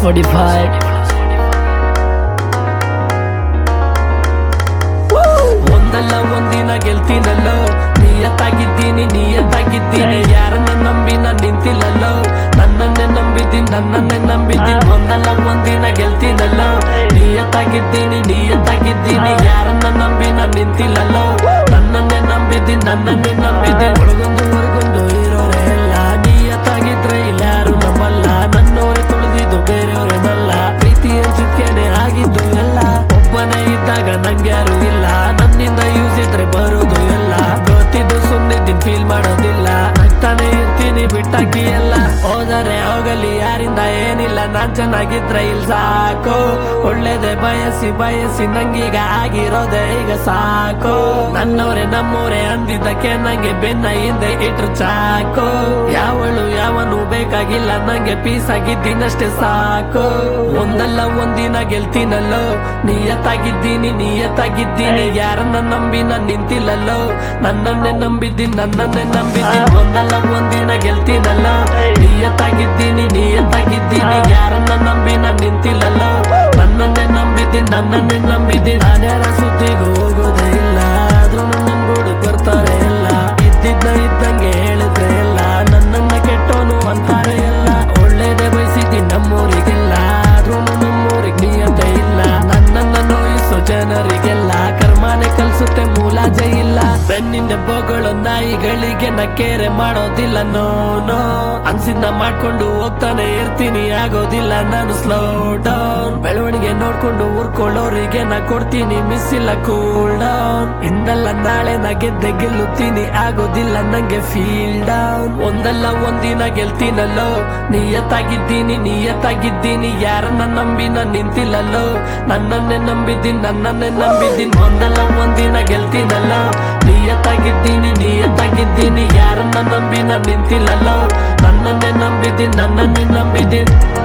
Spotify. ಒಂದಲ್ಲ ಒಂದಿನ ಗೆಲ್ತೀನಲ್ಲೋ ನಿಯತ್ತಾಗಿದ್ದೀನಿ ನಿಯತ್ತಾಗಿದ್ದೀನಿ ಯಾರನ್ನ ನಂಬಿ ನಾನ್ ನಿಂತಿಲ್ಲಲ್ಲೋ ನನ್ನನ್ನೇ ನಂಬಿದ್ದೀನಿ ನನ್ನನ್ನೇ ನಂಬಿದ್ದೀನಿ ಒಂದಲ್ಲ ಒಂದಿನ ಗೆಲ್ತೀನಲ್ಲೋ ನಿಯತ್ತಾಗಿದ್ದೀನಿ ನಿಯತ್ತಾಗಿದ್ದೀನಿ ಯಾರನ್ನ ನಂಬಿ ನಾನ್ ನಿಂತಿಲ್ಲಲ್ಲೋ ನನ್ನನ್ನೇ ನಂಬಿದ್ದೀನಿ ನನ್ನನ್ನೇ ನಂಬಿದ್ದೀನಿ ಒಳಗೊಂದು ಹೊರಗೊಂದು ಇರೋರೇ ಎಲ್ಲ ನಿಯತ್ತಾಗಿದ್ರೆ ಇಲ್ಲಾರು ನಂಬಲ್ಲ ನನ್ನೋರೆ ತುಳಿದಿದ್ದು ಬೇರೆಯವರೇನಲ್ಲ ಪ್ರೀತಿ ಹಂಚಿಕೆನೆ ಆಗಿದ್ದು ಎಲ್ಲ ಒಬ್ಬನೇ ಇದ್ದಾಗ ನಂಗೆ ಯಾರು ಇಲ್ಲ ನನ್ನಿಂದ ಯೂಸ್ ಇದ್ರೆ ಬರೋದು ಎಲ್ಲ ಗೊತ್ತಿದ್ದು ಸುಮ್ಮನಿದ್ದೀನಿ ಫೀಲ್ ಮಾಡೋದಿಲ್ಲ ನಗ್ತಾನೆ ಇರ್ತೀನಿ ಬಿಟ್ಟಾಕಿ ಎಲ್ಲ ಹೋದರೆ ಹೋಗಲಿ ಯಾರಿಂದ ಏನಿಲ್ಲ ನಾನ್ ಚೆನ್ನಾಗಿದ್ರೆ ಇಲ್ ಸಾಕು ಒಳ್ಳೇದೇ ಬಯಸಿ ಬಯಸಿ ನಂಗೀಗ ಆಗಿರೋದೆ ಈಗ ಸಾಕು ನನ್ನವರೇ ನಮ್ಮವರೇ ಅಂದಿದ್ದಕ್ಕೆ ನಂಗೆ ಬೆನ್ನ ಹಿಂದೆ ಇಟ್ರು ಚಾಕು ಯಾವಳು ಯಾವನು ಬೇಕಾಗಿಲ್ಲ ನಂಗೆ ಪೀಸ್ ಆಗಿದ್ದೀನಷ್ಟೇ ಸಾಕು ಒಂದಲ್ಲ ಒಂದಿನ ಗೆಲ್ತೀನಲ್ಲೋ ನಿಯತ್ತಾಗಿದ್ದೀನಿ ನಿಯತ್ತಾಗಿದ್ದೀನಿ ಯಾರನ್ನ ನಂಬಿ ನಾನ್ ನಿಂತಿಲ್ಲಲ್ಲೋ ನನ್ನನ್ನೇ ನಂಬಿದ್ದೀನಿ ನನ್ನನ್ನೇ ನಂಬಿದ್ದೀನಿ ಒಂದಲ್ಲ ಒಂದಿನ ಗೆಲ್ತೀನಲ್ಲೋ ನಿಯತ್ತಾಗಿದ್ದೀನಿ ನಿಯತ್ತಾಗಿದ್ದೀನಿ ಯಾರನ್ನ ನಂಬಿ ನಾನ್ ನಿಂತಿಲ್ಲಲ್ಲೋ ನನ್ನನ್ನೇ ನಂಬಿದ್ದೀನಿ ನನ್ನನ್ನೇ ನಂಬಿದ್ದೀನಿ ನಾನ್ಯಾರ ಸುದ್ದಿಗೂ ಹೋಗೋದೇ ಇಲ್ಲ ಆದ್ರೂ ನನ್ನ ಗೂಡು ಬರ್ತಾರೆ ಎಲ್ಲ ಇದ್ದಿದ್ನ ಇದ್ದಂಗೆ ಹೇಳಿದ್ರೆ ಎಲ್ಲ ನನ್ನನ್ನ ಕೆಟ್ಟೋನು ಅಂತಾರೆ ಎಲ್ಲ ಒಳ್ಳೇದೇ ಬಯಸಿದ್ದೀನಿ ನಮ್ಮೂರಿಗೆಲ್ಲ ಆದ್ರೂ ನಮ್ಮೂರಿಗೆ ನಿಯತೆ ಇಲ್ಲ ನನ್ನನ್ನ ನೋಯಿಸೋ ಜನರಿಗೆಲ್ಲ ಕರ್ಮಾನೆ ಕಲ್ಸುತ್ತೆ ಮೂಲಾಜ ಇಲ್ಲ ಬೆನ್ನಿಂದ ಬೋಗಳು ನಾಯಿಗಳಿಗೆ ನಕ್ಕೇರೆ ಮಾಡೋದಿಲ್ಲ ನೋ ನೋ ಅನ್ಸಿದ್ನ ಮಾಡ್ಕೊಂಡು ಹೋಗ್ತಾನೆ ಇರ್ತೀನಿ ಆಗೋದಿಲ್ಲ ನಾನು ಸ್ಲೋ ಡೌನ್ ಬೆಳವಣಿಗೆ ನೋಡ್ಕೊಂಡು ಊರ್ಕೊಳ್ಳೋರಿಗೆ ನಾ ಕೊಡ್ತೀನಿ ಮಿಸ್ ಇಲ್ಲ ಕೂಲ್ ಡೌನ್ ಇಂದಲ್ಲ ನಾಳೆ ನಾ ಗೆದ್ದೆ ಗೆಲ್ಲುತ್ತೀನಿ ಆಗೋದಿಲ್ಲ ನಂಗೆ ಫೀಲ್ ಡೌನ್ ಒಂದಲ್ಲ ಒಂದಿನ ಗೆಲ್ತೀನಲ್ಲೋ ನಿಯತ್ತಾಗಿದ್ದೀನಿ ನಿಯತ್ತಾಗಿದ್ದೀನಿ ಯಾರನ್ನ ನಂಬಿ ನಾನ್ ನಿಂತಿಲ್ಲಲ್ಲೋ ನನ್ನನ್ನೇ ನಂಬಿದ್ದೀನಿ ನನ್ನನ್ನೇ ನಂಬಿದ್ದೀನಿ ಒಂದಲ್ಲ ಒಂದಿನ ಗೆಲ್ತೀನಲ್ಲೋ ನಿಯತ್ತಾಗಿದ್ದೀನಿ ನಿಯತ್ತಾಗಿದ್ದೀನಿ ಯಾರನ್ನ ನಂಬಿ ನಾನ್ ನಿಂತಿಲ್ಲಲ್ಲೋ ನನ್ನನ್ನೇ ನಂಬಿದ್ದೀನಿ ನನ್ನನ್ನೇ ನಂಬಿದ್ದೀನಿ